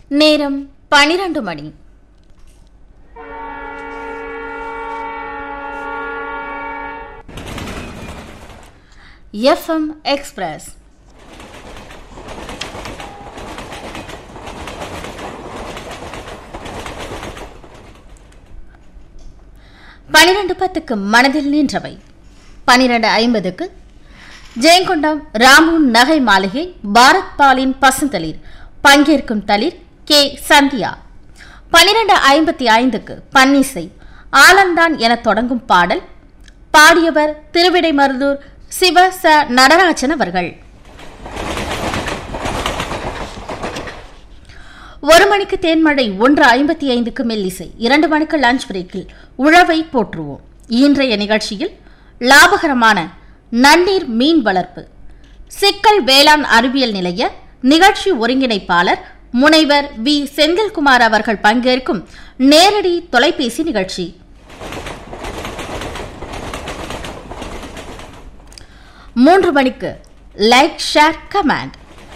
நேரம் பனிரெண்டு மணி FM express பனிரெண்டு பத்துக்கு மனதில் நின்றவை பனிரெண்டு ஐம்பதுக்கு ஜெயங்கொண்டம் ராமு நகை மாளிகை பாரத் பாலின் பசுந்தளிர் பங்கேற்கும் தளிர் கே சந்தியா பனிரெண்டு ஐம்பத்தி ஐந்துக்கு பன்னிசை ஆலந்தான் என தொடங்கும் பாடல் பாடியவர் திருவிடைமருதூர் சிவ ச நடராஜன் அவர்கள் ஒரு மணிக்கு தேன்மழை ஒன்று ஐம்பத்தி ஐந்துக்கு மெல்லிசை இரண்டு மணிக்கு லஞ்ச் பிரேக்கில் உழவை போற்றுவோம் இன்றைய நிகழ்ச்சியில் லாபகரமான நன்னீர் மீன் வளர்ப்பு சிக்கல் வேளாண் அறிவியல் நிலைய நிகழ்ச்சி ஒருங்கிணைப்பாளர் முனைவர் வி செந்தில்குமார் அவர்கள் பங்கேற்கும் நேரடி தொலைபேசி நிகழ்ச்சி மூன்று மணிக்கு லைக் ஷேர் கமெண்ட்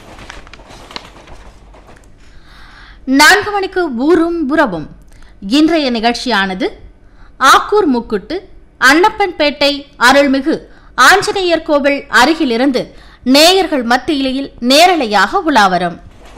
நான்கு மணிக்கு ஊரும் உறவும் இன்றைய நிகழ்ச்சியானது ஆக்கூர் முக்குட்டு அன்னப்பன்பேட்டை அருள்மிகு ஆஞ்சநேயர் கோவில் அருகிலிருந்து நேயர்கள் மத்தியிலையில் நேரலையாக உலாவரும்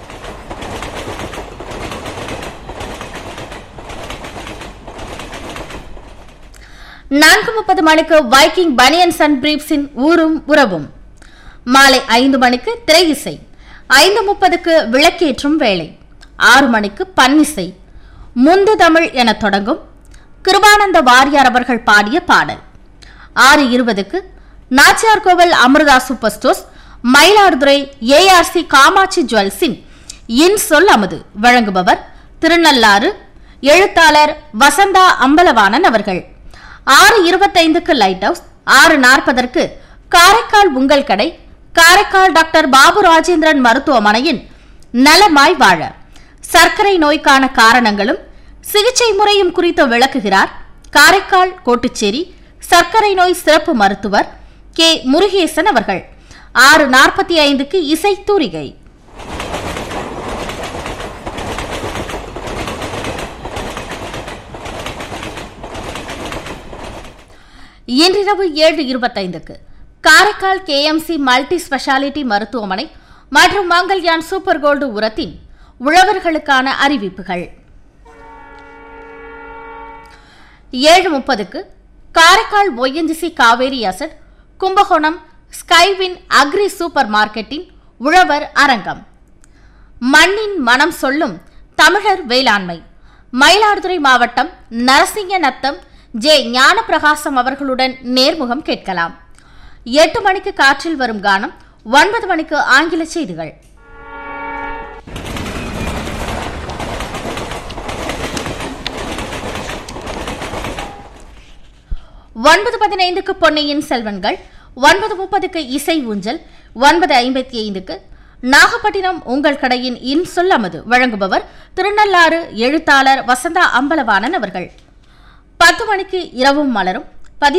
நான்கு முப்பது மணிக்கு வைக்கிங் பனியன்ஸ் அண்ட் பிரீப்ஸின் ஊரும் உறவும் மாலை ஐந்து மணிக்கு திரை இசை ஐந்து முப்பதுக்கு விளக்கேற்றும் வேலை ஆறு மணிக்கு பன்னிசை முந்து தமிழ் என தொடங்கும் கிருபானந்த வாரியார் அவர்கள் பாடிய பாடல் ஆறு இருபதுக்கு Nachiyar Koil Amirtha super stores Mayiladuthurai ARC Kamatchi ஜுவல்ஸின் இன் சொல் அமுது வழங்குபவர் திருநள்ளாறு எழுத்தாளர் வசந்தா அம்பலவாணன் அவர்கள் ஆறு இருபத்தைந்துக்கு லைட் ஹவுஸ் ஆறு நாற்பதற்கு காரைக்கால் உங்கள் கடை காரைக்கால் டாக்டர் பாபு ராஜேந்திரன் மருத்துவமனையின் நலமாய் வாழ சர்க்கரை நோய்க்கான காரணங்களும் சிகிச்சை முறையும் குறித்து விளக்குகிறார் காரைக்கால் கோட்டுச்சேரி சர்க்கரை நோய் சிறப்பு மருத்துவர் கே முருகேசன் அவர்கள் ஆறு நாற்பத்தி ஐந்துக்கு இசை தூரிகை இன்றிரவு ஏழு இருபத்தைந்துக்கு காரைக்கால் கேஎம்சி மல்டி ஸ்பெஷாலிட்டி மருத்துவமனை மற்றும் மங்கல்யான் சூப்பர் கோல்டு உரத்தின் உழவர்களுக்கான அறிவிப்புகள் ஏழு முப்பதுக்கு Karaikal ONGC Cauvery asset Kumbakonam Skywin agri super மார்க்கெட்டின் உழவர் அரங்கம் மண்ணின் மனம் சொல்லும் தமிழர் வேளாண்மை மயிலாடுதுறை மாவட்டம் நரசிங்க நத்தம் ஜே ஞானப்பிரகாசம் அவர்களுடன் நேர்முகம் கேட்கலாம் எட்டு மணிக்கு காற்றில் வரும் கானம் ஒன்பது மணிக்கு ஆங்கில செய்திகள் ஒன்பது பதினைந்துக்கு பொன்னியின் செல்வன்கள் ஒன்பது முப்பதுக்கு இசை ஊஞ்சல் ஒன்பது ஐம்பத்தி ஐந்துக்கு நாகப்பட்டினம் உங்கள் கடையின் இன் சொல்லமது வழங்குபவர் திருநள்ளாறு எழுத்தாளர் வசந்தா அம்பலவாணன் அவர்கள் பத்து மணிக்கு இரவும் மலரும்